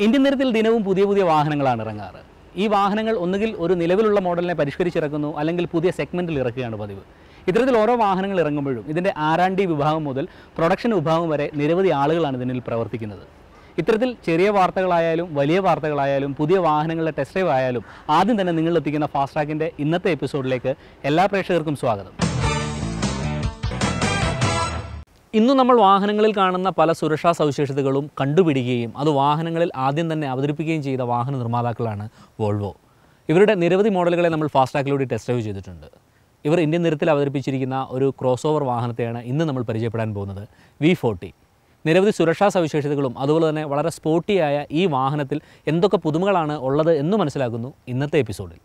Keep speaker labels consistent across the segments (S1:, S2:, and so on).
S1: Indian നിരത്തിൽ ദിനവും പുതിയ പുതിയ വാഹനങ്ങളാണ് ഇറങ്ങാറ് ഈ വാഹനങ്ങൾ ഒന്നുകിൽ ഒരു നിലവിലുള്ള മോഡലിനെ പരിഷ്കരിച്ചിറക്കുന്നു അല്ലെങ്കിൽ പുതിയ സെഗ്മെൻറ്റിൽ ഇറക്കുകയാണ് പതിവ് ഇത്തരത്തിൽ ഓരോ വാഹനങ്ങൾ ഇറങ്ങുമ്പോഴും ഇതിൻ്റെ ആറാണ്ടി വിഭാഗം മുതൽ പ്രൊഡക്ഷൻ വിഭാഗം വരെ നിരവധി ആളുകളാണ് ഇതിനിൽ പ്രവർത്തിക്കുന്നത് ഇത്തരത്തിൽ ചെറിയ വാർത്തകളായാലും വലിയ വാർത്തകളായാലും പുതിയ വാഹനങ്ങളുടെ ടെസ്റ്റ് ഡ്രൈവ് ആയാലും ആദ്യം തന്നെ നിങ്ങൾ എത്തിക്കുന്ന ഫാസ്റ്റ് ട്രാക്കിൻ്റെ ഇന്നത്തെ എപ്പിസോഡിലേക്ക് എല്ലാ പ്രേക്ഷകർക്കും സ്വാഗതം ഇന്ന് നമ്മൾ വാഹനങ്ങളിൽ കാണുന്ന പല സുരക്ഷാ സവിശേഷതകളും കണ്ടുപിടിക്കുകയും അത് വാഹനങ്ങളിൽ ആദ്യം തന്നെ അവതരിപ്പിക്കുകയും ചെയ്ത വാഹന നിർമ്മാതാക്കളാണ് വോൾവോ ഇവരുടെ നിരവധി മോഡലുകളെ നമ്മൾ ഫാസ്റ്റാക്കിലൂടെ ടെസ്റ്റ് ഡ്രൈവ് ചെയ്തിട്ടുണ്ട് ഇവർ ഇന്ത്യൻ നിരത്തിൽ അവതരിപ്പിച്ചിരിക്കുന്ന ഒരു ക്രോസ് ഓവർ വാഹനത്തെയാണ് ഇന്ന് നമ്മൾ പരിചയപ്പെടാൻ പോകുന്നത് വി ഫോർട്ടി നിരവധി സുരക്ഷാ സവിശേഷതകളും അതുപോലെ തന്നെ വളരെ സ്പോർട്ടിയായ ഈ വാഹനത്തിൽ എന്തൊക്കെ പുതുമകളാണ് ഉള്ളത് എന്ന് മനസ്സിലാക്കുന്നു ഇന്നത്തെ എപ്പിസോഡിൽ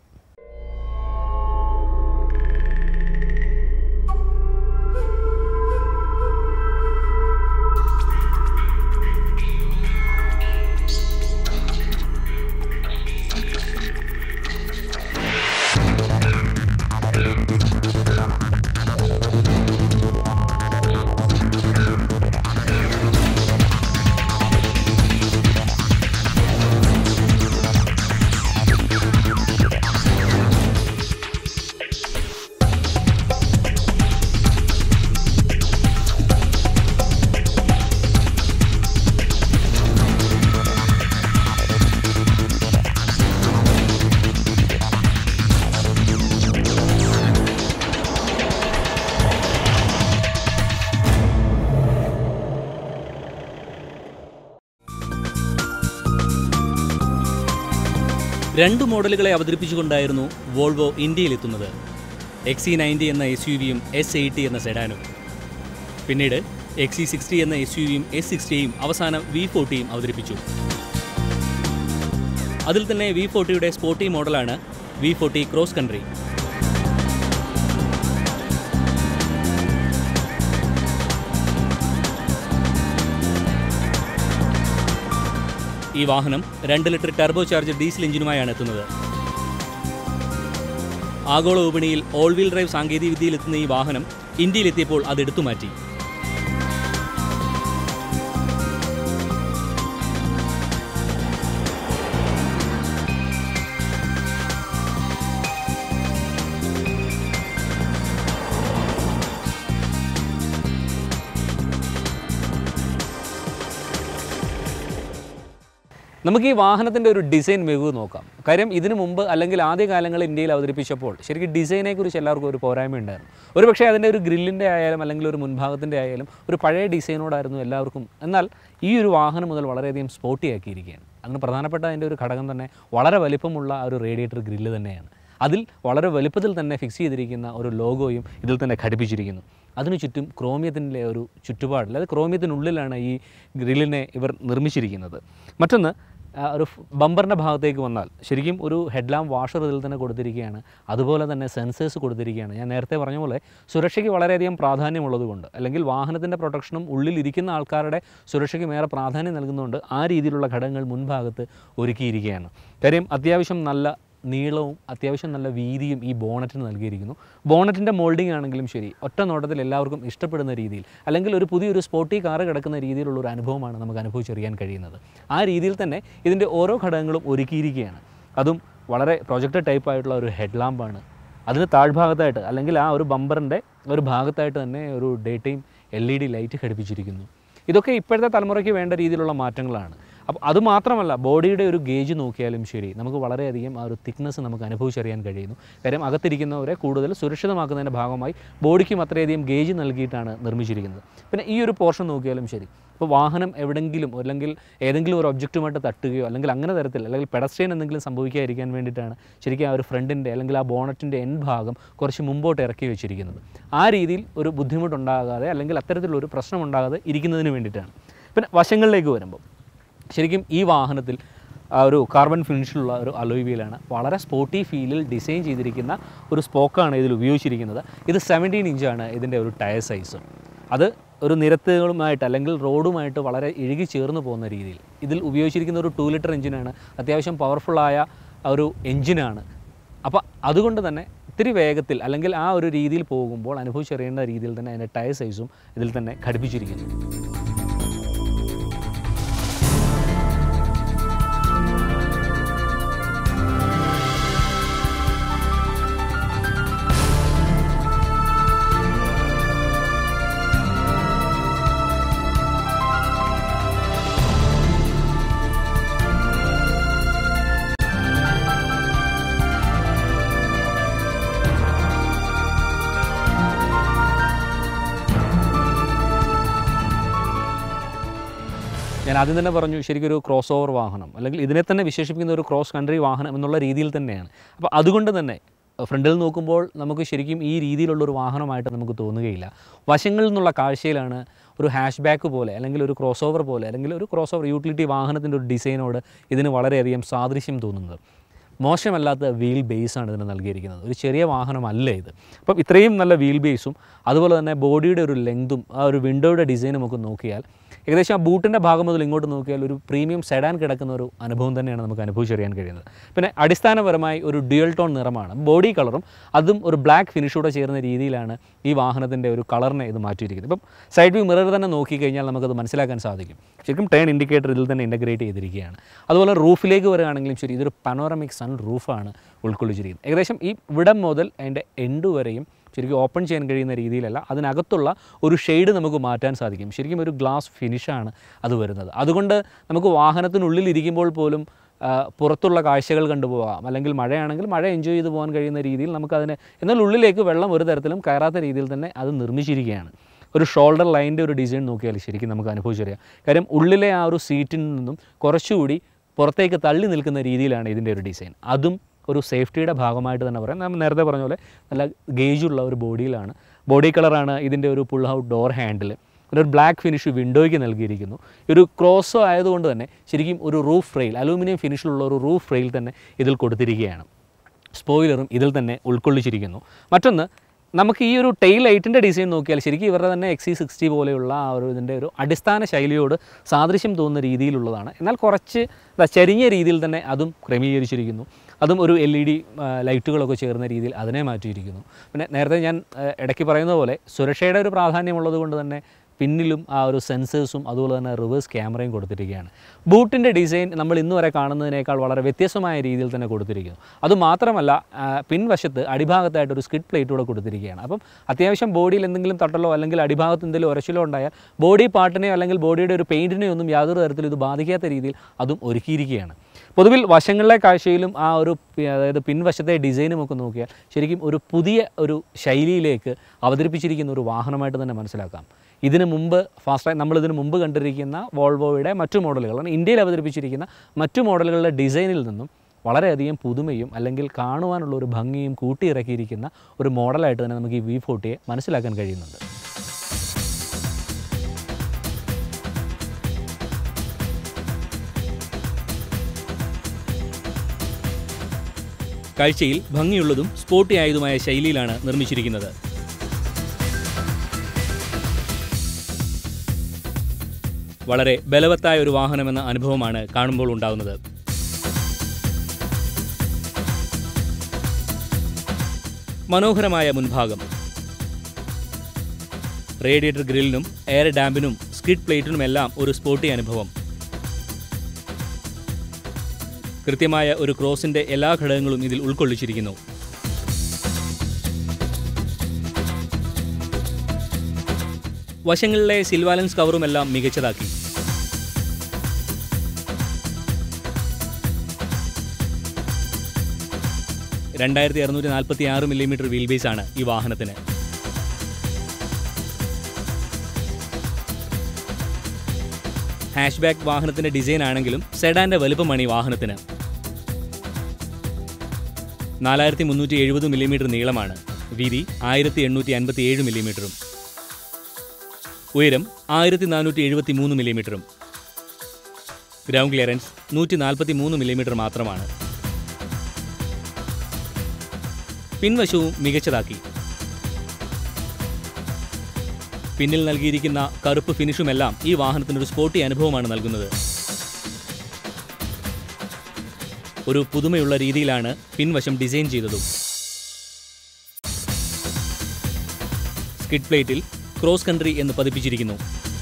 S1: രണ്ട് മോഡലുകളെ അവതരിപ്പിച്ചുകൊണ്ടായിരുന്നു വോൾവോ ഇന്ത്യയിലെത്തുന്നത് എക്സി നയൻറ്റി എന്ന എസ് യു വിയും എസ് എയ്റ്റി എന്ന സെഡാനും പിന്നീട് എക്സി സിക്സ്റ്റി എന്ന എസ് യു വിയും എസ് സിക്സ്റ്റിയും അവസാനം വി ഫോർട്ടിയും അവതരിപ്പിച്ചു അതിൽ തന്നെ വി ഫോർട്ടിയുടെ സ്പോർട്ടി മോഡലാണ് വി ഫോർട്ടി ക്രോസ് കൺട്രി ഈ വാഹനം രണ്ട് ലിറ്റർ ടർബോ ചാർജ് ഡീസൽ എഞ്ചിനുമായാണ് എത്തുന്നത് ആഗോള വിപണിയിൽ ഓൾ വീൽ ഡ്രൈവ് സാങ്കേതികവിദ്യയിൽ എത്തുന്ന ഈ വാഹനം ഇന്ത്യയിലെത്തിയപ്പോൾ അത് എടുത്തു മാറ്റി നമുക്ക് ഈ വാഹനത്തിൻ്റെ ഒരു ഡിസൈൻ മികവ് നോക്കാം കാര്യം ഇതിനു മുമ്പ് അല്ലെങ്കിൽ ആദ്യ കാലങ്ങളിൽ ഇന്ത്യയിൽ അവതരിപ്പിച്ചപ്പോൾ ശരിക്കും ഡിസൈനെക്കുറിച്ച് എല്ലാവർക്കും ഒരു പോരായ്മ ഉണ്ടായിരുന്നു ഒരു പക്ഷേ അതിൻ്റെ ഒരു ഗ്രില്ലിൻ്റെ ആയാലും അല്ലെങ്കിൽ ഒരു മുൻഭാഗത്തിൻ്റെ ആയാലും ഒരു പഴയ ഡിസൈനോടായിരുന്നു എല്ലാവർക്കും എന്നാൽ ഈ ഒരു വാഹനം മുതൽ വളരെയധികം സ്പോർട്ടിയാക്കിയിരിക്കുകയാണ് അതിന് പ്രധാനപ്പെട്ട അതിൻ്റെ ഒരു ഘടകം തന്നെ വളരെ വലിപ്പമുള്ള ആ ഒരു റേഡിയേറ്റർ ഗ്രില്ല് തന്നെയാണ് അതിൽ വളരെ വലുപ്പത്തിൽ തന്നെ ഫിക്സ് ചെയ്തിരിക്കുന്ന ഒരു ലോഗോയും ഇതിൽ തന്നെ ഘടിപ്പിച്ചിരിക്കുന്നു അതിനു ചുറ്റും ക്രോമിയത്തിൻ്റെ ഒരു ചുറ്റുപാടിൽ അതായത് ക്രോമിയത്തിനുള്ളിലാണ് ഈ ഗ്രില്ലിനെ ഇവർ നിർമ്മിച്ചിരിക്കുന്നത് മറ്റൊന്ന് ആ, ഒരു ബമ്പറിൻ്റെ ഭാഗത്തേക്ക് വന്നാൽ ശരിക്കും ഒരു ഹെഡ്ലാമ്പ് വാഷർ ഇതിൽ തന്നെ കൊടുത്തിരിക്കുകയാണ് അതുപോലെ തന്നെ സെൻസേഴ്സ് കൊടുത്തിരിക്കുകയാണ് ഞാൻ നേരത്തെ പറഞ്ഞ പോലെ സുരക്ഷയ്ക്ക് വളരെയധികം പ്രാധാന്യമുള്ളതുകൊണ്ട് അല്ലെങ്കിൽ വാഹനത്തിൻ്റെ പ്രൊട്ടക്ഷനും ഉള്ളിൽ ഇരിക്കുന്ന ആൾക്കാരുടെ സുരക്ഷയ്ക്കും ഏറെ പ്രാധാന്യം നൽകുന്നതുകൊണ്ട് ആ രീതിയിലുള്ള ഘടകങ്ങൾ മുൻഭാഗത്ത് ഒരുക്കിയിരിക്കുകയാണ് കാര്യം അത്യാവശ്യം നല്ല നീളവും അത്യാവശ്യം നല്ല വീതിയും ഈ ബോണറ്റിന് നൽകിയിരിക്കുന്നു ബോണറ്റിൻ്റെ മോൾഡിംഗ് ആണെങ്കിലും ശരി ഒറ്റ നോട്ടത്തിൽ എല്ലാവർക്കും ഇഷ്ടപ്പെടുന്ന രീതിയിൽ അല്ലെങ്കിൽ ഒരു പുതിയൊരു സ്പോർട്ടി കാറ് കിടക്കുന്ന രീതിയിലുള്ള ഒരു അനുഭവമാണ് നമുക്ക് അനുഭവിച്ചറിയാൻ കഴിയുന്നത് ആ രീതിയിൽ തന്നെ ഇതിൻ്റെ ഓരോ ഘടകങ്ങളും ഒരുക്കിയിരിക്കുകയാണ് അതും വളരെ പ്രൊജക്റ്റഡ് ടൈപ്പ് ആയിട്ടുള്ള ഒരു ഹെഡ് ലാമ്പാണ് അതിന് താഴ്ഭാഗത്തായിട്ട് അല്ലെങ്കിൽ ആ ഒരു ബമ്പറിൻ്റെ ഒരു ഭാഗത്തായിട്ട് തന്നെ ഒരു day time L E D light ഘടിപ്പിച്ചിരിക്കുന്നു ഇതൊക്കെ ഇപ്പോഴത്തെ തലമുറയ്ക്ക് വേണ്ട രീതിയിലുള്ള മാറ്റങ്ങളാണ് അപ്പോൾ അതുമാത്രമല്ല ബോഡിയുടെ ഒരു ഗേജ് നോക്കിയാലും ശരി നമുക്ക് വളരെയധികം ആ ഒരു തിക്നെസ് നമുക്ക് അനുഭവിച്ചറിയാൻ കഴിയുന്നു കാര്യം അകത്തിരിക്കുന്നവരെ കൂടുതൽ സുരക്ഷിതമാക്കുന്നതിൻ്റെ ഭാഗമായി ബോഡിക്കും അത്രയധികം ഗേജ് നൽകിയിട്ടാണ് നിർമ്മിച്ചിരിക്കുന്നത് പിന്നെ ഈ ഒരു പോർഷൻ നോക്കിയാലും ശരി ഇപ്പോൾ വാഹനം എവിടെങ്കിലും അല്ലെങ്കിൽ ഏതെങ്കിലും ഒരു ഒബ്ജക്റ്റുമായിട്ട് തട്ടുകയോ അല്ലെങ്കിൽ അങ്ങനെ തരത്തിൽ അല്ലെങ്കിൽ പെഡസ്ട്രിയൻ എന്തെങ്കിലും സംഭവിക്കാതിരിക്കാൻ വേണ്ടിയിട്ടാണ് ശരിക്കും ആ ഒരു ഫ്രണ്ടിൻ്റെ അല്ലെങ്കിൽ ആ ബോണറ്റിൻ്റെ എൻ ഭാഗം കുറച്ച് മുമ്പോട്ട് ഇറക്കി വെച്ചിരിക്കുന്നത് ആ രീതിയിൽ ഒരു ബുദ്ധിമുട്ടുണ്ടാകാതെ അല്ലെങ്കിൽ അത്തരത്തിലൊരു പ്രശ്നം ഉണ്ടാകാതെ ഇരിക്കുന്നതിന് വേണ്ടിയിട്ടാണ് പിന്നെ വശങ്ങളിലേക്ക് വരുമ്പോൾ ശരിക്കും ഈ വാഹനത്തിൽ ആ ഒരു കാർബൺ ഫിനിഷിലുള്ള ഒരു അലോയ് വീലാണ് വളരെ സ്പോർട്ടി ഫീലിൽ ഡിസൈൻ ചെയ്തിരിക്കുന്ന ഒരു സ്പോക്കാണ് ഇതിൽ ഉപയോഗിച്ചിരിക്കുന്നത് ഇത് സെവൻറ്റീൻ ഇഞ്ചാണ് ഇതിൻ്റെ ഒരു ടയർ സൈസ് അത് ഒരു നിരത്തുകളുമായിട്ട് അല്ലെങ്കിൽ റോഡുമായിട്ട് വളരെ ഇഴുകി ചേർന്ന് പോകുന്ന രീതിയിൽ ഇതിൽ ഉപയോഗിച്ചിരിക്കുന്ന ഒരു ടു ലിറ്റർ എഞ്ചിനാണ് അത്യാവശ്യം പവർഫുള്ളായ ഒരു എഞ്ചിനാണ് അപ്പോൾ അതുകൊണ്ട് തന്നെ ഇത്തിരി വേഗത്തിൽ അല്ലെങ്കിൽ ആ ഒരു രീതിയിൽ പോകുമ്പോൾ അനുഭവിച്ചറിയേണ്ട രീതിയിൽ തന്നെ അതിൻ്റെ ടയർ സൈസും ഇതിൽ തന്നെ ഘടിപ്പിച്ചിരിക്കുന്നു ആദ്യം തന്നെ പറഞ്ഞു ശരിക്കും ഒരു ക്രോസ് ഓവർ വാഹനം അല്ലെങ്കിൽ ഇതിനെ തന്നെ വിശേഷിപ്പിക്കുന്ന ഒരു ക്രോസ് കൺട്രി വാഹനം എന്നുള്ള രീതിയിൽ തന്നെയാണ് അപ്പോൾ അതുകൊണ്ട് തന്നെ ഫ്രണ്ടിൽ നോക്കുമ്പോൾ നമുക്ക് ശരിക്കും ഈ രീതിയിലുള്ള ഒരു വാഹനമായിട്ട് നമുക്ക് തോന്നുകയില്ല വശങ്ങളിൽ നിന്നുള്ള കാഴ്ചയിലാണ് ഒരു ഹാഷ് ബാക്ക് പോലെ അല്ലെങ്കിൽ ഒരു ക്രോസ് ഓവർ പോലെ അല്ലെങ്കിൽ ഒരു ക്രോസ് ഓവർ യൂട്ടിലിറ്റി വാഹനത്തിൻ്റെ ഒരു ഡിസൈനോട് ഇതിന് വളരെയധികം സാദൃശ്യം തോന്നുന്നത് മോശമല്ലാത്ത വീൽ ബേസാണ് ഇതിന് നൽകിയിരിക്കുന്നത് ഒരു ചെറിയ വാഹനമല്ല ഇത് അപ്പം ഇത്രയും നല്ല വീൽ ബേസും അതുപോലെ തന്നെ ബോഡിയുടെ ഒരു ലെങ്തും ആ ഒരു വിൻഡോയുടെ ഡിസൈനും ഒക്കെ നോക്കിയാൽ ഏകദേശം ആ ബൂട്ടിൻ്റെ ഭാഗം മുതൽ ഇങ്ങോട്ട് നോക്കിയാൽ ഒരു പ്രീമിയം സെഡാൻ കിടക്കുന്ന ഒരു അനുഭവം തന്നെയാണ് നമുക്ക് അനുഭവിച്ചറിയാൻ കഴിയുന്നത് പിന്നെ അടിസ്ഥാനപരമായി ഒരു ഡ്യുവൽ ടോൺ നിറമാണ് ബോഡി കളറും അതും ഒരു ബ്ലാക്ക് ഫിനിഷോടെ ചേർന്ന രീതിയിലാണ് ഈ വാഹനത്തിൻ്റെ ഒരു കളറിനെ ഇത് മാറ്റിയിരിക്കുന്നത് ഇപ്പം സൈഡ് വ്യൂ മിറർ തന്നെ നോക്കിക്കഴിഞ്ഞാൽ നമുക്കത് മനസ്സിലാക്കാൻ സാധിക്കും ശരിക്കും ടേൺ ഇൻഡിക്കേറ്റർ ഇതിൽ തന്നെ ഇൻ്റഗ്രേറ്റ് ചെയ്തിരിക്കുകയാണ് അതുപോലെ റൂഫിലേക്ക് വരികയാണെങ്കിലും ശരി ഇതൊരു പനോറമിക് സൺ റൂഫാണ് ഉൾക്കൊള്ളിച്ചിരിക്കുന്നത് ഏകദേശം ഈ ഇവിടം മുതൽ അതിൻ്റെ എൻഡ് വരെയും ശരിക്കും ഓപ്പൺ ചെയ്യാൻ കഴിയുന്ന രീതിയിലല്ല അതിനകത്തുള്ള ഒരു ഷെയ്ഡ് നമുക്ക് മാറ്റാൻ സാധിക്കും ശരിക്കും ഒരു ഗ്ലാസ് ഫിനിഷാണ് അത് വരുന്നത് അതുകൊണ്ട് നമുക്ക് വാഹനത്തിനുള്ളിൽ ഇരിക്കുമ്പോൾ പോലും ആ, പുറത്തുള്ള കാഴ്ചകൾ കണ്ടുപോകാം അല്ലെങ്കിൽ മഴയാണെങ്കിൽ മഴ എൻജോയ് ചെയ്ത് പോകാൻ കഴിയുന്ന രീതിയിൽ നമുക്കതിനെ എന്നാൽ ഉള്ളിലേക്ക് വെള്ളം ഒരു തരത്തിലും കയറാത്ത രീതിയിൽ തന്നെ അത് നിർമ്മിച്ചിരിക്കുകയാണ് ഒരു ഷോൾഡർ ലൈൻ്റെ ഒരു ഡിസൈൻ നോക്കിയാൽ ശരിക്കും നമുക്ക് അനുഭവിച്ചറിയാം കാര്യം ഉള്ളിലെ ആ ഒരു സീറ്റിൽ നിന്നും കുറച്ചുകൂടി പുറത്തേക്ക് തള്ളി നിൽക്കുന്ന രീതിയിലാണ് ഇതിൻ്റെ ഒരു ഡിസൈൻ അതും ഒരു സേഫ്റ്റിയുടെ ഭാഗമായിട്ട് തന്നെ പറയാം നമ്മൾ നേരത്തെ പറഞ്ഞ പോലെ നല്ല ഗേജുള്ള ഒരു ബോഡിയിലാണ് ബോഡി കളറാണ് ഇതിൻ്റെ ഒരു പുൾ ഔട്ട് ഡോർ ഹാൻഡിൽ പിന്നെ ഒരു ബ്ലാക്ക് ഫിനിഷ് വിൻഡോയ്ക്ക് നൽകിയിരിക്കുന്നു ഈ ഒരു ക്രോസോ ആയതുകൊണ്ട് തന്നെ ശരിക്കും ഒരു റൂഫ് റെയിൽ അലൂമിനിയം ഫിനിഷിലുള്ള ഒരു റൂഫ് റെയിൽ തന്നെ ഇതിൽ കൊടുത്തിരിക്കുകയാണ് സ്പോയിലറും ഇതിൽ തന്നെ ഉൾക്കൊള്ളിച്ചിരിക്കുന്നു മറ്റൊന്ന് നമുക്ക് ഈ ഒരു ടെയിൽ ലൈറ്റിൻ്റെ ഡിസൈൻ നോക്കിയാൽ ശരിക്കും ഇവരുടെ തന്നെ എക്സി സിക്സ്റ്റി പോലെയുള്ള ആ ഒരു ഇതിൻ്റെ ഒരു അടിസ്ഥാന ശൈലിയോട് സാദൃശ്യം തോന്നുന്ന രീതിയിലുള്ളതാണ് എന്നാൽ കുറച്ച് ദാ ചരിഞ്ഞ രീതിയിൽ തന്നെ അതും ക്രമീകരിച്ചിരിക്കുന്നു അതും ഒരു എൽ ഇ ഡി ലൈറ്റുകളൊക്കെ ചേർന്ന രീതിയിൽ അതിനെ മാറ്റിയിരിക്കുന്നു പിന്നെ നേരത്തെ ഞാൻ ആ, ഇടയ്ക്ക് പറയുന്ന പോലെ സുരക്ഷയുടെ ഒരു പ്രാധാന്യമുള്ളത് കൊണ്ട് തന്നെ പിന്നിലും ആ ഒരു സെൻസേഴ്സും അതുപോലെ തന്നെ റിവേഴ്സ് ക്യാമറയും കൊടുത്തിരിക്കുകയാണ് ബൂട്ടിൻ്റെ ഡിസൈൻ നമ്മൾ ഇന്ന് വരെ കാണുന്നതിനേക്കാൾ വളരെ വ്യത്യസ്തമായ രീതിയിൽ തന്നെ കൊടുത്തിരിക്കുന്നു അതുമാത്രമല്ല ആ, പിൻവശത്ത് അടിഭാഗത്തായിട്ട് ഒരു സ്കിഡ് പ്ലേറ്റ് കൂടെ കൊടുത്തിരിക്കുകയാണ് അപ്പം അത്യാവശ്യം ബോഡിയിൽ എന്തെങ്കിലും തട്ടലോ അല്ലെങ്കിൽ അടിഭാഗത്ത് എന്തെങ്കിലും ഉരച്ചിലോ ഉണ്ടായാൽ ബോഡി പാർട്ടിനെയോ അല്ലെങ്കിൽ ബോഡിയുടെ ഒരു പെയിൻറ്റിനെയോ ഒന്നും യാതൊരു തരത്തിലും ഇത് ബാധിക്കാത്ത രീതിയിൽ അതും ഒരുക്കിയിരിക്കുകയാണ് പൊതുവിൽ വശങ്ങളിലെ കാഴ്ചയിലും ആ ഒരു പി- അതായത് പിൻവശത്തെ ഡിസൈനും ഒക്കെ നോക്കിയാൽ ശരിക്കും ഒരു പുതിയ ഒരു ശൈലിയിലേക്ക് അവതരിപ്പിച്ചിരിക്കുന്ന ഒരു വാഹനമായിട്ട് തന്നെ മനസ്സിലാക്കാം ഇതിന് മുമ്പ് ഫാസ്റ്റായി നമ്മൾ ഇതിന് മുമ്പ് കണ്ടിരിക്കുന്ന വോൾവോയുടെ മറ്റു മോഡലുകൾ ഇന്ത്യയിൽ അവതരിപ്പിച്ചിരിക്കുന്ന മറ്റു മോഡലുകളുടെ ഡിസൈനിൽ നിന്നും വളരെയധികം പുതുമയും അല്ലെങ്കിൽ കാണുവാനുള്ള ഒരു ഭംഗിയും കൂട്ടിയിറക്കിയിരിക്കുന്ന ഒരു മോഡലായിട്ട് തന്നെ നമുക്ക് ഈ വി ഫോർട്ടിയെ മനസ്സിലാക്കാൻ കഴിയുന്നുണ്ട്
S2: കാഴ്ചയിൽ ഭംഗിയുള്ളതും സ്പോർട്ടി ആയതുമായ ശൈലിയിലാണ് നിർമ്മിച്ചിരിക്കുന്നത് വളരെ ബലവത്തായ ഒരു വാഹനമെന്ന അനുഭവമാണ് കാണുമ്പോൾ ഉണ്ടാകുന്നത് മനോഹരമായ മുൻഭാഗം റേഡിയേറ്റർ ഗ്രില്ലിനും എയർ ഡാമ്പിനും സ്കിഡ് പ്ലേറ്റിനുമെല്ലാം ഒരു സ്പോർട്ടി അനുഭവം കൃത്യമായ ഒരു ക്രോസിന്റെ എല്ലാ ഘടകങ്ങളും ഇതിൽ ഉൾക്കൊള്ളിച്ചിരിക്കുന്നു വശങ്ങളിലെ സിൽവാലൻസ് കവറുമെല്ലാം മികച്ചതാക്കി രണ്ടായിരത്തി അറുന്നൂറ്റി നാൽപ്പത്തി ആറ് മില്ലിമീറ്റർ വീൽ ബേസ് ആണ് ഈ വാഹനത്തിന് ഹാഷ് ബാക്ക് വാഹനത്തിന്റെ ഡിസൈൻ ആണെങ്കിലും സെഡാന്റെ വലുപ്പമാണ് ഈ വാഹനത്തിന് നാലായിരത്തി മുന്നൂറ്റി എഴുപത് മില്ലിമീറ്റർ നീളമാണ് വീതി ആയിരത്തി എണ്ണൂറ്റി അൻപത്തി ഏഴ് മില്ലിമീറ്ററും ഉയരം ആയിരത്തി നാനൂറ്റി എഴുപത്തി മൂന്ന് മില്ലിമീറ്ററും ഗ്രൗണ്ട് ക്ലിയറൻസ് നൂറ്റി നാൽപ്പത്തി മൂന്ന് മില്ലിമീറ്റർ മാത്രമാണ് പിൻവശവും മികച്ചതാക്കി പിന്നിൽ നൽകിയിരിക്കുന്ന കറുപ്പ് ഫിനിഷുമെല്ലാം ഈ വാഹനത്തിന് ഒരു സ്പോർട്ടി അനുഭവമാണ് നൽകുന്നത് ഒരു പുതുമയുള്ള രീതിയിലാണ് പിൻവശം ഡിസൈൻ ചെയ്തതും സ്കിഡ് പ്ലേറ്റിൽ ക്രോസ് കൺട്രി എന്ന് പതിപ്പിച്ചിരിക്കുന്നു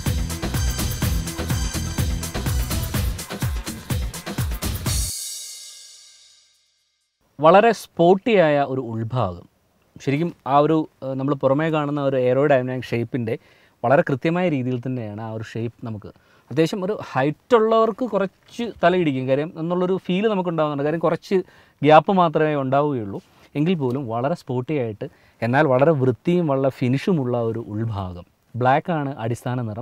S1: വളരെ സ്പോർട്ടിയായ ഒരു ഉൾഭാഗം ശരിക്കും ആ ഒരു നമ്മൾ പുറമേ കാണുന്ന ഒരു എയറോഡൈനാമിക് ഷേപ്പിൻ്റെ വളരെ കൃത്യമായ രീതിയിൽ തന്നെയാണ് ആ ഒരു ഷേപ്പ് നമുക്ക് അത്യാവശ്യം ഒരു ഹൈറ്റ് ഉള്ളവർക്ക് കുറച്ച് തലയിടിക്കും കാര്യം എന്നുള്ളൊരു ഫീല് നമുക്ക് ഉണ്ടാകുന്നുണ്ട് കാര്യം കുറച്ച് ഗ്യാപ്പ് മാത്രമേ ഉണ്ടാവുകയുള്ളൂ എങ്കിൽ പോലും വളരെ സ്പോർട്ടി ആയിട്ട് എന്നാൽ വളരെ വൃത്തിയും വളരെ ഫിനിഷുമുള്ള ഒരു ഉൾഭാഗം ബ്ലാക്ക് ആണ് അടിസ്ഥാന നിറം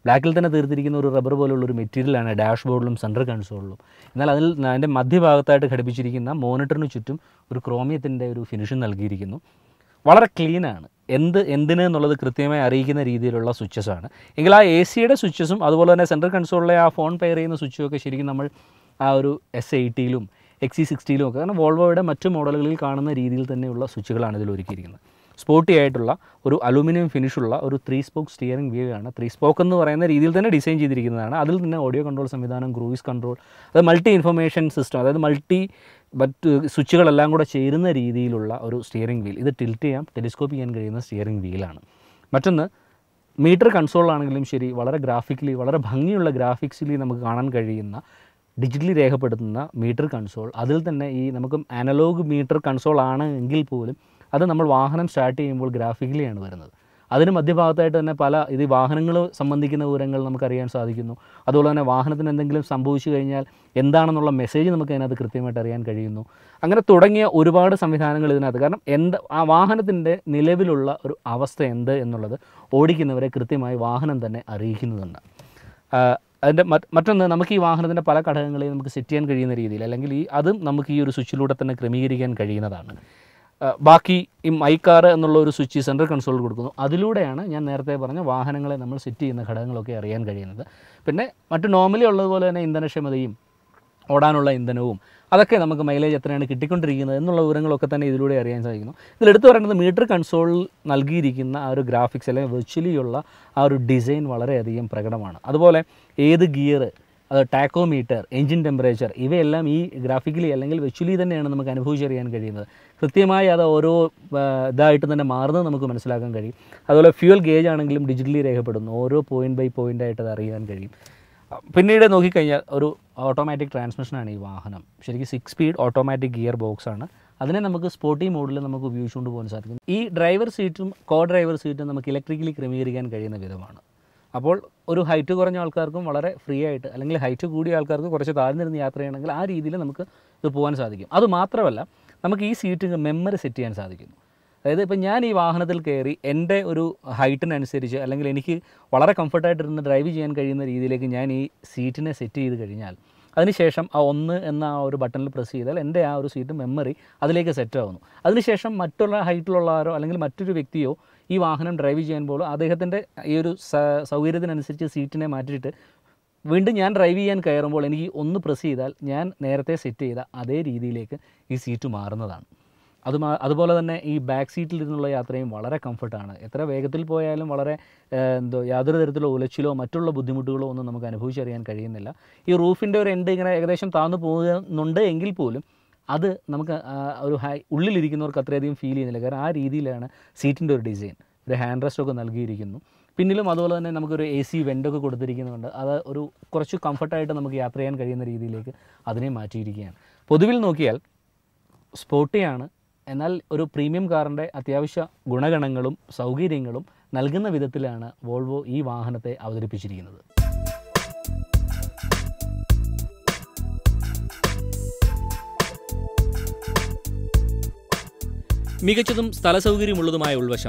S1: ബ്ലാക്കിൽ തന്നെ തീർത്തിരിക്കുന്ന ഒരു റബ്ബർ പോലുള്ള ഒരു മെറ്റീരിയലാണ് ഡാഷ്ബോർഡിലും സെൻട്രൽ കൺസോളിലും എന്നാൽ അതിൽ അതിൻ്റെ മധ്യഭാഗത്തായിട്ട് ഘടിപ്പിച്ചിരിക്കുന്ന മോണിറ്ററിന് ചുറ്റും ഒരു ക്രോമിയത്തിൻ്റെ ഒരു ഫിനിഷും നൽകിയിരിക്കുന്നു വളരെ ക്ലീനാണ് എന്ത് എന്തിന് എന്നുള്ളത് കൃത്യമായി അറിയിക്കുന്ന രീതിയിലുള്ള സ്വിച്ചസ് ആണ് എങ്കിൽ ആ എ സിയുടെ സ്വിച്ചസും അതുപോലെ തന്നെ സെൻട്രൽ കൺസോളിലെ ആ ഫോൺ പെയർ ചെയ്യുന്ന സ്വിച്ചും ഒക്കെ ശരിക്കും നമ്മൾ ആ ഒരു എസ് എയ്റ്റിയിലും എക്സി സിക്സ്റ്റിയിലും ഒക്കെ കാരണം വോൾവോയുടെ മറ്റു മോഡലുകളിൽ കാണുന്ന രീതിയിൽ തന്നെയുള്ള സ്വിച്ചുകളാണ് ഇതിൽ ഒരുക്കിയിരിക്കുന്നത് സ്പോർട്ടി ആയിട്ടുള്ള ഒരു അലൂമിനിയം ഫിനിഷുള്ള ഒരു ത്രീ സ്പോക്ക് സ്റ്റിയറിംഗ് വീലാണ് ത്രീ സ്പോക്ക് എന്ന് പറയുന്ന രീതിയിൽ തന്നെ ഡിസൈൻ ചെയ്തിരിക്കുന്നതാണ് അതിൽ തന്നെ ഓഡിയോ കൺട്രോൾ സംവിധാനം ക്രൂയിസ് കൺട്രോൾ അത് മൾട്ടി ഇൻഫർമേഷൻ സിസ്റ്റം അതായത് മൾട്ടി മറ്റ് സ്വിച്ചുകളെല്ലാം കൂടെ ചേരുന്ന രീതിയിലുള്ള ഒരു സ്റ്റിയറിംഗ് വീൽ ഇത് ടിൽറ്റ് ചെയ്യാം ടെലിസ്കോപ്പ് ചെയ്യാൻ കഴിയുന്ന സ്റ്റിയറിംഗ് വീലാണ് മറ്റൊന്ന് മീറ്റർ കൺസോളാണെങ്കിലും ശരി വളരെ ഗ്രാഫിക്കലി വളരെ ഭംഗിയുള്ള ഗ്രാഫിക്സിലി നമുക്ക് കാണാൻ കഴിയുന്ന ഡിജിറ്റലി രേഖപ്പെടുത്തുന്ന മീറ്റർ കൺസോൾ അതിൽ തന്നെ ഈ നമുക്ക് അനലോഗ് മീറ്റർ കൺസോൾ ആണ് എങ്കിൽ പോലും അത് നമ്മൾ വാഹനം സ്റ്റാർട്ട് ചെയ്യുമ്പോൾ ഗ്രാഫിക്കലിയാണ് വരുന്നത് അതിന് മധ്യഭാഗത്തായിട്ട് തന്നെ പല ഇത് വാഹനങ്ങൾ സംബന്ധിക്കുന്ന വിവരങ്ങൾ നമുക്കറിയാൻ സാധിക്കുന്നു അതുപോലെ തന്നെ വാഹനത്തിന് എന്തെങ്കിലും സംഭവിച്ചു കഴിഞ്ഞാൽ എന്താണെന്നുള്ള മെസ്സേജ് നമുക്ക് അതിനകത്ത് കൃത്യമായിട്ട് അറിയാൻ കഴിയുന്നു അങ്ങനെ തുടങ്ങിയ ഒരുപാട് സംവിധാനങ്ങൾ ഇതിനകത്ത് കാരണം എന്ത് ആ വാഹനത്തിൻ്റെ നിലവിലുള്ള ഒരു അവസ്ഥ എന്ത് എന്നുള്ളത് ഓടിക്കുന്നവരെ കൃത്യമായി വാഹനം തന്നെ അറിയിക്കുന്നുണ്ട് ആ, അതിൻ്റെ മറ്റ് മറ്റൊന്ന് നമുക്ക് ഈ വാഹനത്തിൻ്റെ പല ഘടകങ്ങളെയും നമുക്ക് സെറ്റ് ചെയ്യാൻ കഴിയുന്ന രീതിയിൽ അല്ലെങ്കിൽ ഈ അതും നമുക്ക് ഈ ഒരു സ്വിച്ചിലൂടെ തന്നെ ക്രമീകരിക്കാൻ കഴിയുന്നതാണ് ആ, ബാക്കി ഈ മൈക്കാർ എന്നുള്ള ഒരു സ്വിച്ച് സെൻട്രൽ കൺസോളിൽ കൊടുക്കുന്നു അതിലൂടെയാണ് ഞാൻ നേരത്തെ പറഞ്ഞ വാഹനങ്ങളെ നമ്മൾ സെറ്റ് ചെയ്യുന്ന ഘടകങ്ങളൊക്കെ അറിയാൻ കഴിയുന്നത് പിന്നെ മറ്റ് നോർമലി ഉള്ളതുപോലെ തന്നെ ഇന്ധനക്ഷമതയും ഓടാനുള്ള ഇന്ധനവും അതൊക്കെ നമുക്ക് മൈലേജ് എത്രയാണ് കിട്ടിക്കൊണ്ടിരിക്കുന്നത് എന്നുള്ള വിവരങ്ങളൊക്കെ തന്നെ ഇതിലൂടെ അറിയാൻ സാധിക്കുന്നു ഇതിലെടുത്ത് പറയുന്നത് മീറ്റർ കൺസോളിൽ നൽകിയിരിക്കുന്ന ആ ഒരു ഗ്രാഫിക്സ് അല്ലെങ്കിൽ വെർച്വലി ഉള്ള ആ ഒരു ഡിസൈൻ വളരെയധികം പ്രകടമാണ് അതുപോലെ ഏത് ഗിയർ അത് ടാക്കോമീറ്റർ എഞ്ചിൻ ടെമ്പറേച്ചർ ഇവയെല്ലാം ഈ ഗ്രാഫിക്കലി അല്ലെങ്കിൽ വെച്വലി തന്നെയാണ് നമുക്ക് അനുഭവിച്ചറിയാൻ കഴിയുന്നത് കൃത്യമായി അത് ഓരോ ആ, ഇതായിട്ട് തന്നെ മാറുന്നത് നമുക്ക് മനസ്സിലാക്കാൻ കഴിയും അതുപോലെ ഫ്യൂൽ ഗേജ് ആണെങ്കിലും ഡിജിറ്റലി രേഖപ്പെടുന്നു ഓരോ പോയിന്റ് ബൈ പോയിന്റ് ആയിട്ട് അത് അറിയാൻ കഴിയും പിന്നീട് നോക്കിക്കഴിഞ്ഞാൽ ഒരു ഓട്ടോമാറ്റിക് ട്രാൻസ്മിഷനാണ് ഈ വാഹനം ശരിക്കും six speed automatic gear box ആണ് അതിനെ നമുക്ക് സ്പോർട്ടി മോഡിൽ നമുക്ക് ഉപയോഗിച്ചുകൊണ്ട് പോകാൻ സാധിക്കും ഈ ഡ്രൈവർ സീറ്റും കോ ഡ്രൈവർ സീറ്റും നമുക്ക് ഇലക്ട്രിക്കലി ക്രമീകരിക്കാൻ കഴിയുന്ന വിധമാണ് അപ്പോൾ ഒരു ഹൈറ്റ് കുറഞ്ഞ ആൾക്കാർക്കും വളരെ ഫ്രീ ആയിട്ട് അല്ലെങ്കിൽ ഹൈറ്റ് കൂടിയ ആൾക്കാർക്ക് കുറച്ച് താഴ്ന്നിരുന്ന് യാത്ര ചെയ്യണമെങ്കിൽ ആ രീതിയിൽ നമുക്ക് ഇത് പോകാൻ സാധിക്കും അത് മാത്രമല്ല നമുക്ക് ഈ സീറ്റ് മെമ്മറി സെറ്റ് ചെയ്യാൻ സാധിക്കുന്നു അതായത് ഇപ്പം ഞാൻ ഈ വാഹനത്തിൽ കയറി എൻ്റെ ഒരു ഹൈറ്റിനനുസരിച്ച് അല്ലെങ്കിൽ എനിക്ക് വളരെ കംഫർട്ടായിട്ടിരുന്ന് ഡ്രൈവ് ചെയ്യാൻ കഴിയുന്ന രീതിയിലേക്ക് ഞാൻ ഈ സീറ്റിനെ സെറ്റ് ചെയ്ത് കഴിഞ്ഞാൽ അതിനുശേഷം ആ ഒന്ന് എന്ന ആ ഒരു ബട്ടണിൽ പ്രസ് ചെയ്താൽ എൻ്റെ ആ ഒരു സീറ്റ് മെമ്മറി അതിലേക്ക് സെറ്റ് ആവുന്നു അതിനുശേഷം മറ്റുള്ള ഹൈറ്റിലുള്ള ആരോ അല്ലെങ്കിൽ മറ്റൊരു വ്യക്തിയോ ഈ വാഹനം ഡ്രൈവ് ചെയ്യുമ്പോൾ അദ്ദേഹത്തിൻ്റെ ഈ ഒരു സ- സൗകര്യത്തിനനുസരിച്ച് സീറ്റിനെ മാറ്റിയിട്ട് വീണ്ടും ഞാൻ ഡ്രൈവ് ചെയ്യാൻ കയറുമ്പോൾ എനിക്ക് ഒന്ന് പ്രസ് ചെയ്താൽ ഞാൻ നേരത്തെ സെറ്റ് ചെയ്ത അതേ രീതിയിലേക്ക് ഈ സീറ്റ് മാറുന്നതാണ് അത് മാ- അതുപോലെ തന്നെ ഈ ബാക്ക് സീറ്റിൽ ഇരുന്നുള്ള യാത്രയും വളരെ കംഫർട്ടാണ് എത്ര വേഗത്തിൽ പോയാലും വളരെ ഏഹ്, എന്തോ യാതൊരു തരത്തിലുള്ള ഉലച്ചിലോ മറ്റുള്ള ബുദ്ധിമുട്ടുകളോ ഒന്നും നമുക്ക് അനുഭവിച്ചറിയാൻ കഴിയുന്നില്ല ഈ റൂഫിൻ്റെ ഒരു എൻഡ് ഇങ്ങനെ ഏകദേശം താന്നു പോകുന്നുണ്ട് എങ്കിൽ പോലും അത് നമുക്ക് ആ ഒരു ഹൈ ഉള്ളിലിരിക്കുന്നവർക്ക് അത്രയധികം ഫീൽ ചെയ്യുന്നില്ല കാരണം ആ രീതിയിലാണ് സീറ്റിൻ്റെ ഒരു ഡിസൈൻ ഒരു ഹാൻഡ് റെസ്റ്റ് ഒക്കെ നൽകിയിരിക്കുന്നു പിന്നിലും അതുപോലെ തന്നെ നമുക്കൊരു എ സി വെൻ്റൊക്കെ കൊടുത്തിരിക്കുന്നുണ്ട് അത് ഒരു കുറച്ച് കംഫർട്ടായിട്ട് നമുക്ക് യാത്ര ചെയ്യാൻ കഴിയുന്ന രീതിയിലേക്ക് അതിനെ മാറ്റിയിരിക്കുകയാണ് പൊതുവിൽ നോക്കിയാൽ സ്പോർട്ടിയാണ് എന്നാൽ ഒരു പ്രീമിയം കാറിൻ്റെ അത്യാവശ്യ ഗുണഗണങ്ങളും സൗകര്യങ്ങളും നൽകുന്ന വിധത്തിലാണ് വോൾവോ ഈ വാഹനത്തെ അവതരിപ്പിച്ചിരിക്കുന്നത്
S2: മികച്ചതും സ്ഥലസൗകര്യമുള്ളതുമായ ഉൾവശം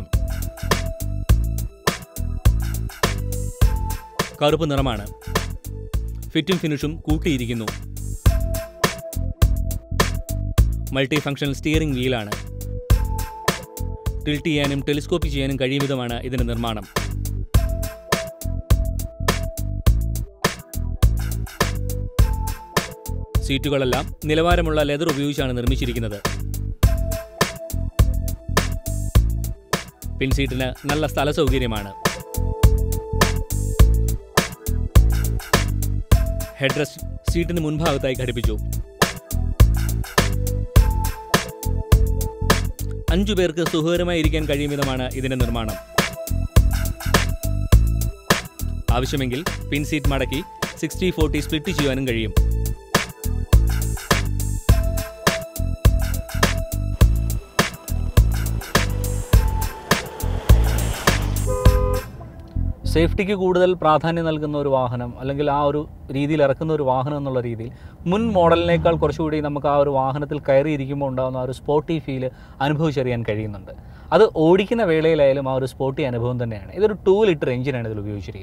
S2: കറുപ്പ് നിറമാണ് ഫിറ്റും ഫിനിഷും കൂട്ടിയിരിക്കുന്നു മൾട്ടി ഫംഗ്ഷണൽ സ്റ്റിയറിംഗ് വീലാണ് ടിൽറ്റ് ചെയ്യാനും ടെലിസ്കോപ്പ് ചെയ്യാനും കഴിയും വിധമാണ് ഇതിന്റെ നിർമ്മാണം സീറ്റുകളെല്ലാം നിലവാരമുള്ള ലെതർ ഉപയോഗിച്ചാണ് നിർമ്മിച്ചിരിക്കുന്നത് പിൻസീറ്റിന് നല്ല സ്ഥല സൗകര്യമാണ് ഹെഡ്രസ്റ്റ് സീറ്റിന് മുൻഭാഗത്തായി ഘടിപ്പിച്ചു അഞ്ചു പേർക്ക് സുഖകരമായി ഇരിക്കാൻ കഴിയും വിധമാണ് ഇതിന്റെ നിർമ്മാണം ആവശ്യമെങ്കിൽ പിൻ സീറ്റ് മടക്കി സിക്സ്റ്റി ഫോർട്ടി സ്പ്ലിറ്റ് ചെയ്യാനും കഴിയും
S1: സേഫ്റ്റിക്ക് കൂടുതൽ പ്രാധാന്യം നൽകുന്ന ഒരു വാഹനം അല്ലെങ്കിൽ ആ ഒരു രീതിയിൽ ഇറക്കുന്ന ഒരു വാഹനം എന്നുള്ള രീതിയിൽ മുൻ മോഡലിനേക്കാൾ കുറച്ചുകൂടി നമുക്ക് ആ ഒരു വാഹനത്തിൽ കയറിയിരിക്കുമ്പോൾ ഉണ്ടാകുന്ന ആ ഒരു സ്പോർട്ടി ഫീല് അനുഭവിച്ചറിയാൻ കഴിയുന്നുണ്ട് അത് ഓടിക്കുന്ന വേളയിലായാലും ആ ഒരു സ്പോർട്ടി അനുഭവം തന്നെയാണ് ഇതൊരു ടൂ ലിറ്റർ എഞ്ചിനാണ് ഇതിൽ ഉപയോഗിച്ചിരിക്കുന്നത്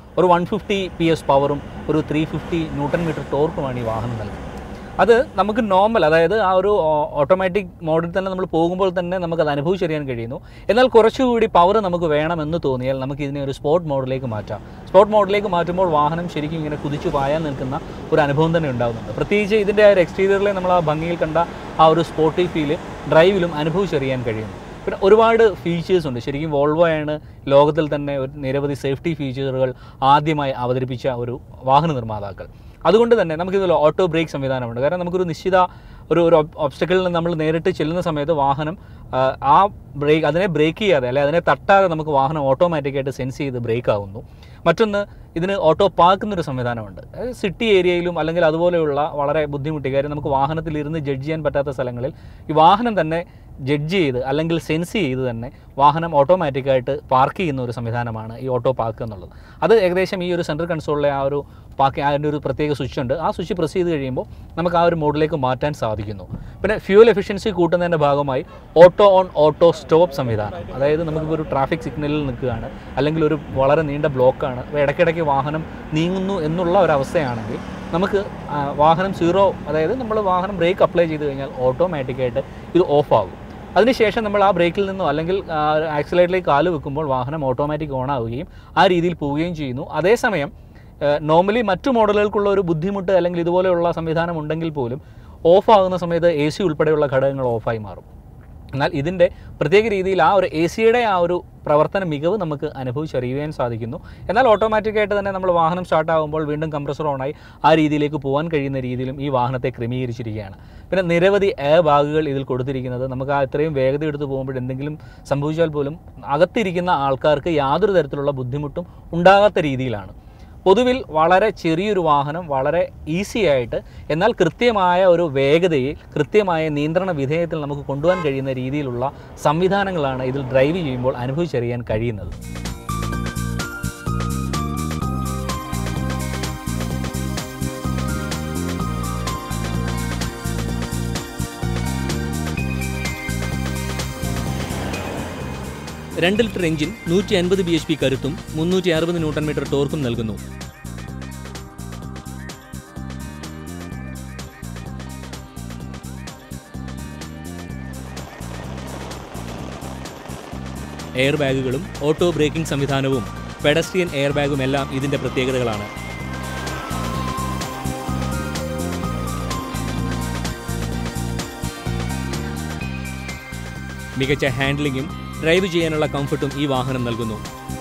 S1: ഒരു വൺ ഫിഫ്റ്റി പി എസ് പവറും ഒരു ത്രീ ഫിഫ്റ്റി ന്യൂട്ടൺ മീറ്റർ ടോർക്കുമാണ് ഈ വാഹനം നൽകുന്നത് അത് നമുക്ക് നോർമൽ അതായത് ആ ഒരു ഓട്ടോമാറ്റിക് മോഡിൽ തന്നെ നമ്മൾ പോകുമ്പോൾ തന്നെ നമുക്കത് അനുഭവിച്ചറിയാൻ കഴിയുന്നു എന്നാൽ കുറച്ചുകൂടി പവർ നമുക്ക് വേണമെന്ന് തോന്നിയാൽ നമുക്ക് ഇതിനെ ഒരു സ്പോർട്ട് മോഡിലേക്ക് മാറ്റാം സ്പോർട്ട് മോഡിലേക്ക് മാറ്റുമ്പോൾ വാഹനം ശരിക്കും ഇങ്ങനെ കുതിച്ചു പായാൻ നിൽക്കുന്ന ഒരു അനുഭവം തന്നെ ഉണ്ടാകുന്നുണ്ട് പ്രത്യേകിച്ച് ഇതിൻ്റെ ആ ഒരു എക്സ്റ്റീരിയറിലെ നമ്മൾ ആ ഭംഗിയിൽ കണ്ട ആ ഒരു സ്പോർട്ടി ഫീല് ഡ്രൈവിലും അനുഭവിച്ചറിയാൻ കഴിയുന്നു പിന്നെ ഒരുപാട് ഫീച്ചേഴ്സ് ഉണ്ട് ശരിക്കും വോൾവോ ആണ് ലോകത്തിൽ തന്നെ ഒരു നിരവധി സേഫ്റ്റി ഫീച്ചറുകൾ ആദ്യമായി അവതരിപ്പിച്ച ഒരു വാഹന നിർമ്മാതാക്കൾ അതുകൊണ്ട് തന്നെ നമുക്കിതിൽ ഓട്ടോ ബ്രേക്ക് സംവിധാനമുണ്ട് കാരണം നമുക്കൊരു നിശ്ചിത ഒരു ഒരു ഒബ്സ്റ്റക്കിളിൽ നമ്മൾ നേരിട്ട് ചെല്ലുന്ന സമയത്ത് വാഹനം ആ, ആ ബ്രേക്ക് അതിനെ ബ്രേക്ക് ചെയ്യാതെ അല്ലെ അതിനെ തട്ടാതെ നമുക്ക് വാഹനം ഓട്ടോമാറ്റിക്കായിട്ട് സെൻസ് ചെയ്ത് ബ്രേക്ക് ആവുന്നു മറ്റൊന്ന് ഇതിന് ഓട്ടോ പാർക്ക് എന്നൊരു സംവിധാനമുണ്ട് അതായത് സിറ്റി ഏരിയയിലും അല്ലെങ്കിൽ അതുപോലെയുള്ള വളരെ ബുദ്ധിമുട്ടി കാര്യം നമുക്ക് വാഹനത്തിൽ ഇരുന്ന് ജഡ്ജ് ചെയ്യാൻ പറ്റാത്ത സ്ഥലങ്ങളിൽ ഈ വാഹനം തന്നെ ജഡ്ജ് ചെയ്ത് അല്ലെങ്കിൽ സെൻസ് ചെയ്ത് തന്നെ വാഹനം ഓട്ടോമാറ്റിക്കായിട്ട് പാർക്ക് ചെയ്യുന്ന ഒരു സംവിധാനമാണ് ഈ ഓട്ടോ പാർക്ക് എന്നുള്ളത് അത് ഏകദേശം ഈ ഒരു സെൻട്രൽ കൺസോളിലെ ആ ഒരു പാർക്ക് അതിൻ്റെ ഒരു പ്രത്യേക സ്വിച്ച് ഉണ്ട് ആ സ്വിച്ച് പ്രസ് ചെയ്ത് കഴിയുമ്പോൾ നമുക്ക് ആ ഒരു മോഡിലേക്ക് മാറ്റാൻ സാധിക്കുന്നു പിന്നെ ഫ്യൂൽ എഫിഷ്യൻസി കൂട്ടുന്നതിൻ്റെ ഭാഗമായി ഓട്ടോ ഓൺ ഓട്ടോ സ്റ്റോപ്പ് സംവിധാനം അതായത് നമുക്കിപ്പോൾ ഒരു ട്രാഫിക് സിഗ്നലിൽ നിൽക്കുകയാണ് അല്ലെങ്കിൽ ഒരു വളരെ നീണ്ട ബ്ലോക്കാണ് അപ്പോൾ ഇടയ്ക്കിടയ്ക്ക് വാഹനം നീങ്ങുന്നു എന്നുള്ള ഒരവസ്ഥയാണെങ്കിൽ നമുക്ക് ആ, വാഹനം സീറോ അതായത് നമ്മൾ വാഹനം ബ്രേക്ക് അപ്ലൈ ചെയ്ത് കഴിഞ്ഞാൽ ഓട്ടോമാറ്റിക്കായിട്ട് ഇത് ഓഫ് ആകും അതിനുശേഷം നമ്മൾ ആ ബ്രേക്കിൽ നിന്നോ അല്ലെങ്കിൽ ആക്സിലേറ്ററിലേക്ക് കാല് വെക്കുമ്പോൾ വാഹനം ഓട്ടോമാറ്റിക് ഓൺ ആവുകയും ആ രീതിയിൽ പോവുകയും ചെയ്യുന്നു അതേസമയം നോർമലി മറ്റു മോഡലുകൾക്കുള്ള ഒരു ബുദ്ധിമുട്ട് അല്ലെങ്കിൽ ഇതുപോലെയുള്ള സംവിധാനം ഉണ്ടെങ്കിൽ പോലും ഓഫ് ആകുന്ന സമയത്ത് എ സി ഉൾപ്പെടെയുള്ള ഘടകങ്ങൾ ഓഫായി മാറും എന്നാൽ ഇതിൻ്റെ പ്രത്യേക രീതിയിൽ ആ ഒരു എ സിയുടെ ആ ഒരു പ്രവർത്തന മികവ് നമുക്ക് അനുഭവിച്ചറിയുവാൻ സാധിക്കുന്നു എന്നാൽ ഓട്ടോമാറ്റിക്കായിട്ട് തന്നെ നമ്മൾ വാഹനം സ്റ്റാർട്ട് ആകുമ്പോൾ വീണ്ടും കംപ്രസർ ഓണായി ആ രീതിയിലേക്ക് പോകാൻ കഴിയുന്ന രീതിയിലും ഈ വാഹനത്തെ ക്രമീകരിച്ചിരിക്കുകയാണ് പിന്നെ നിരവധി എയർ ബാഗുകൾ ഇതിൽ കൊടുത്തിരിക്കുന്നത് നമുക്ക് ആ ഇത്രയും വേഗത എടുത്ത് പോകുമ്പോൾ എന്തെങ്കിലും സംഭവിച്ചാൽ പോലും അകത്തിരിക്കുന്ന ആൾക്കാർക്ക് യാതൊരു തരത്തിലുള്ള ബുദ്ധിമുട്ടും ഉണ്ടാകാത്ത രീതിയിലാണ് പൊതുവിൽ വളരെ ചെറിയൊരു വാഹനം വളരെ ഈസി ആയിട്ട് എന്നാൽ കൃത്യമായ ഒരു വേഗതയിൽ കൃത്യമായ നിയന്ത്രണ വിധേയത്തിൽ നമുക്ക് കൊണ്ടുപോകാൻ കഴിയുന്ന രീതിയിലുള്ള സംവിധാനങ്ങളാണ് ഇതിൽ ഡ്രൈവ് ചെയ്യുമ്പോൾ അനുഭവിച്ചറിയാൻ കഴിയുന്നത്
S2: രണ്ട് ലിറ്റർ എഞ്ചിൻ നൂറ്റി അൻപത് ബി എച്ച് പി കരുത്തും മുന്നൂറ്റി അറുപത് ന്യൂട്ടൺ മീറ്റർ ടോർക്കും നൽകുന്നു എയർ ബാഗുകളും ഓട്ടോ ബ്രേക്കിംഗ് സംവിധാനവും പെഡസ്ട്രിയൻ എയർ ബാഗും എല്ലാം ഇതിന്റെ പ്രത്യേകതകളാണ് മികച്ച ഹാൻഡ്ലിങ്ങും ഡ്രൈവ് ചെയ്യാനുള്ള കംഫർട്ടും ഈ വാഹനം നൽകുന്നു